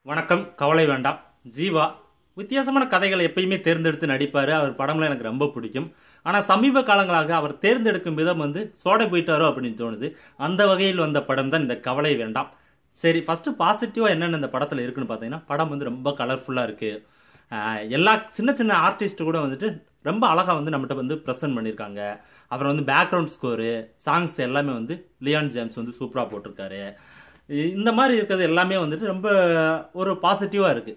வணக்கம் கவலை வேண்டாம் ஜீவா வித்தியாசமான கதைகளை எப்பயுமே தேர்ந்தெடுத்து நடிப்பாரு அவர் படம்லாம் எனக்கு ரொம்ப பிடிக்கும் ஆனா சமீப காலங்களாக அவர் தேர்ந்தெடுக்கும் விதம் வந்து சோடை போயிட்டாரோ அப்படின்னு தோணுது அந்த வகையில் வந்த படம் தான் இந்த கவலை வேண்டாம் சரி ஃபர்ஸ்ட் பாசிட்டிவா என்னென்ன இந்த படத்துல இருக்குன்னு பார்த்தீங்கன்னா படம் வந்து ரொம்ப கலர்ஃபுல்லா இருக்கு ஆஹ் எல்லா சின்ன சின்ன ஆர்டிஸ்ட் கூட வந்துட்டு ரொம்ப அழகா வந்து நம்மகிட்ட வந்து ப்ரெசென்ட் பண்ணியிருக்காங்க அப்புறம் வந்து பேக்ரவுண்ட் ஸ்கோரு சாங்ஸ் எல்லாமே வந்து லியான் ஜேம்ஸ் வந்து சூப்பரா போட்டிருக்காரு இந்த மாதிரி இருக்கிறது எல்லாமே வந்துட்டு ரொம்ப ஒரு பாசிட்டிவா இருக்கு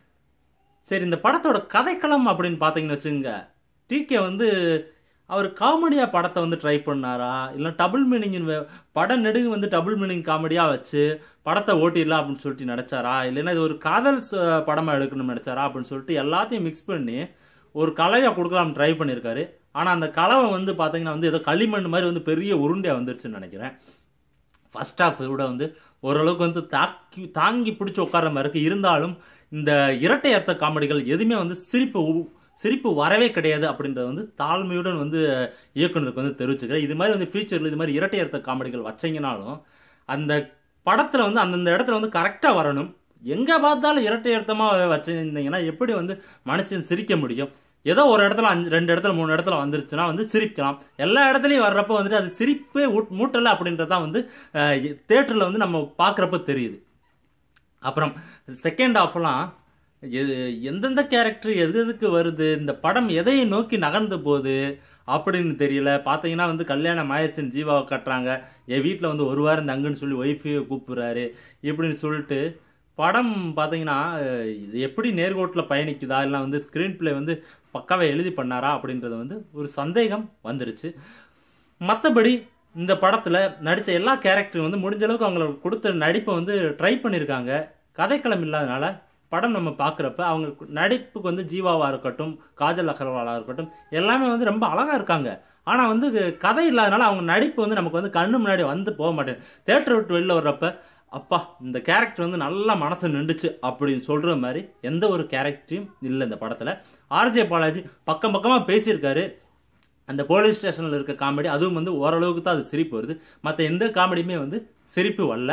சரி இந்த படத்தோட கதைக்களம் அப்படின்னு பார்த்தீங்கன்னு வச்சுங்க டிகே வந்து அவர் காமெடியா படத்தை வந்து ட்ரை பண்ணாரா இல்லை டபுள் மீனிங் படம் நெடுகு வந்து டபுள் மீனிங் காமெடியா வச்சு படத்தை ஓட்டிடலாம் அப்படின்னு சொல்லிட்டு நினைச்சாரா இல்லைன்னா இது ஒரு காதல் ச- படமா எடுக்கணும்னு நினைச்சாரா அப்படின்னு சொல்லிட்டு எல்லாத்தையும் மிக்ஸ் பண்ணி ஒரு கலவையா கொடுக்கலாம் ட்ரை பண்ணியிருக்காரு ஆனா அந்த கலவை வந்து பாத்தீங்கன்னா வந்து ஏதோ களிமண் மாதிரி வந்து பெரிய உருண்டையா வந்துருச்சுன்னு நினைக்கிறேன் ஃபர்ஸ்ட் ஹாஃப் கூட வந்து ஓரளவுக்கு வந்து தாக்கி தாங்கி பிடிச்சி உட்கார்ற மாதிரி இருக்கு இருந்தாலும் இந்த இரட்டை அர்த்த காமெடிகள் எதுவுமே வந்து சிரிப்பு உ- சிரிப்பு வரவே கிடையாது அப்படின்றது வந்து தாழ்மையுடன் வந்து இயக்குனருக்கு வந்து தெரிவிச்சுக்கிறேன் இது மாதிரி வந்து ஃபியூச்சர்ல இது மாதிரி இரட்டை அர்த்த காமெடிகள் வச்சீங்கனாலும் அந்த படத்துல வந்து அந்தந்த இடத்துல வந்து கரெக்டா வரணும் எங்க பார்த்தாலும் இரட்டை அர்த்தமா வச்சிருந்தீங்கன்னா எப்படி வந்து மனுஷன் சிரிக்க முடியும் ஏதோ ஒரு இடத்துல அஞ்சு ரெண்டு இடத்துல மூணு இடத்துல வந்துருச்சுன்னா வந்து சிரிக்கலாம் எல்லா இடத்துலயும் வர்றப்ப வந்துட்டு அது சிரிப்பே ஊட்- மூட்டல அப்படின்றதான் வந்து தேட்டர்ல வந்து நம்ம பார்க்கறப்ப தெரியுது அப்புறம் செகண்ட் ஹாஃப்லாம் எந்தெந்த கேரக்டர் எது எதுக்கு வருது இந்த படம் எதை நோக்கி நகர்ந்து போகுது அப்படின்னு தெரியல பார்த்தீங்கன்னா வந்து கல்யாணம் ஆயிடுச்சுன்னு ஜீவாவை கட்டுறாங்க என் வீட்டில் வந்து ஒரு வாரம் தங்குன்னு சொல்லி ஒய்ஃபையை கூப்பிடுறாரு இப்படின்னு சொல்லிட்டு படம் பார்த்தீங்கன்னா அஹ், இது எப்படி நேர்கோட்டில் பயணிக்குதா இல்லை வந்து ஸ்க்ரீன் பிளே வந்து பக்காவை எழுதி பண்ணாரா அப்படின்றது வந்து ஒரு சந்தேகம் வந்துருச்சு மற்றபடி இந்த படத்துல நடிச்ச எல்லா கேரக்டரும் வந்து முடிஞ்ச அளவுக்கு அவங்களுக்கு கொடுத்த நடிப்பை வந்து ட்ரை பண்ணியிருக்காங்க கதைக்களம் இல்லாதனால படம் நம்ம பார்க்குறப்ப அவங்க நடிப்புக்கு வந்து ஜீவாவா இருக்கட்டும் காஜல் அகர்வாலா இருக்கட்டும் எல்லாமே வந்து ரொம்ப அழகா இருக்காங்க ஆனா வந்து கதை இல்லாதனால அவங்க நடிப்பு வந்து நமக்கு வந்து கண்ணு முன்னாடி வந்து போக மாட்டேங்குது தேட்டர் விட்டு வெளில வர்றப்ப அப்பா இந்த கேரக்டர் வந்து நல்லா மனசு நின்றுச்சு அப்படின்னு சொல்ற மாதிரி எந்த ஒரு கேரக்டரும் இல்லை இந்த படத்துல ஆர்ஜே பாலாஜி பக்கம் பக்கமா பேசியிருக்காரு அந்த போலீஸ் ஸ்டேஷன்ல இருக்க காமெடி அதுவும் வந்து ஓரளவுக்கு தான் அது சிரிப்பு வருது மற்ற எந்த காமெடியுமே வந்து சிரிப்பு வரல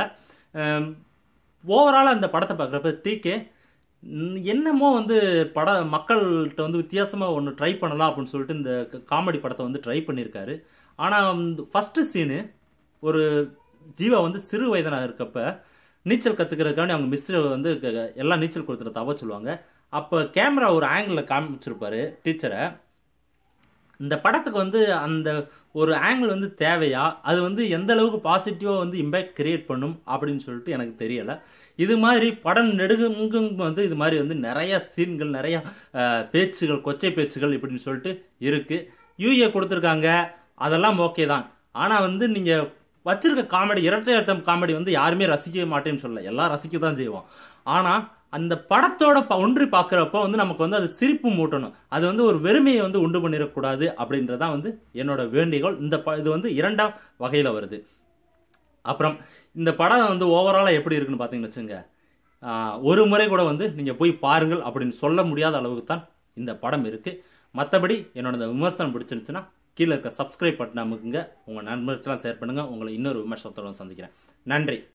ஓவரால் அந்த படத்தை பார்க்குறப்ப டிகே என்னமோ வந்து பட மக்கள்கிட்ட வந்து வித்தியாசமா ஒன்று ட்ரை பண்ணலாம் அப்படின்னு சொல்லிட்டு இந்த காமெடி படத்தை வந்து ட்ரை பண்ணியிருக்காரு ஆனால் ஃபர்ஸ்ட் சீனு ஒரு ஜீவா வந்து சிறு வயதனாக இருக்கப்ப நீச்சல் கத்துக்கிறதுக்காண்டி அவங்க மிஸ் வந்து க- எல்லாம் நீச்சல் கொடுத்துட தவ சொல்லுவாங்க அப்போ கேமரா ஒரு ஆங்கிளில் காமிச்சிருப்பாரு டீச்சரை இந்த படத்துக்கு வந்து அந்த ஒரு ஆங்கிள் வந்து தேவையா அது வந்து எந்த அளவுக்கு பாசிட்டிவா வந்து இம்பாக்ட் கிரியேட் பண்ணும் அப்படின்னு சொல்லிட்டு எனக்கு தெரியல இது மாதிரி படம் நெடுங்கும் வந்து இது மாதிரி வந்து நிறைய சீன்கள் நிறைய அஹ், பேச்சுகள் கொச்சை பேச்சுகள் இப்படின்னு சொல்லிட்டு இருக்கு யூஏ கொடுத்துருக்காங்க அதெல்லாம் ஓகே தான் ஆனா வந்து நீங்க வச்சிருக்க காமெடி இரட்டை அர்த்தம் காமெடி வந்து யாருமே ரசிக்க மாட்டேன்னு சொல்லல எல்லாம் ரசிக்க தான் செய்வோம் ஆனா அந்த படத்தோட ப- ஒன்றி பார்க்குறப்போ வந்து நமக்கு வந்து அது சிரிப்பு மூட்டணும் அது வந்து ஒரு வெறுமையை வந்து உண்டு பண்ணிடக்கூடாது அப்படின்றதான் வந்து என்னோட வேண்டிகோள் இந்த ப இது வந்து இரண்டாம் வகையில் வருது அப்புறம் இந்த படம் வந்து ஓவராலாக எப்படி இருக்குன்னு பார்த்தீங்கன்னு வச்சுங்க ஆஹ், ஒரு முறை கூட வந்து நீங்கள் போய் பாருங்கள் அப்படின்னு சொல்ல முடியாத அளவுக்கு தான் இந்த படம் இருக்கு மற்றபடி என்னோட இந்த விமர்சனம் பிடிச்சிருந்துச்சுன்னா கீழே இருக்க சப்ஸ்கிரைப் பட்டன் அமுக்குங்க உங்கள் நண்பர்கள்லாம் ஷேர் பண்ணுங்க உங்களை இன்னொரு விமர்சனத்தோட சந்திக்கிறேன் நன்றி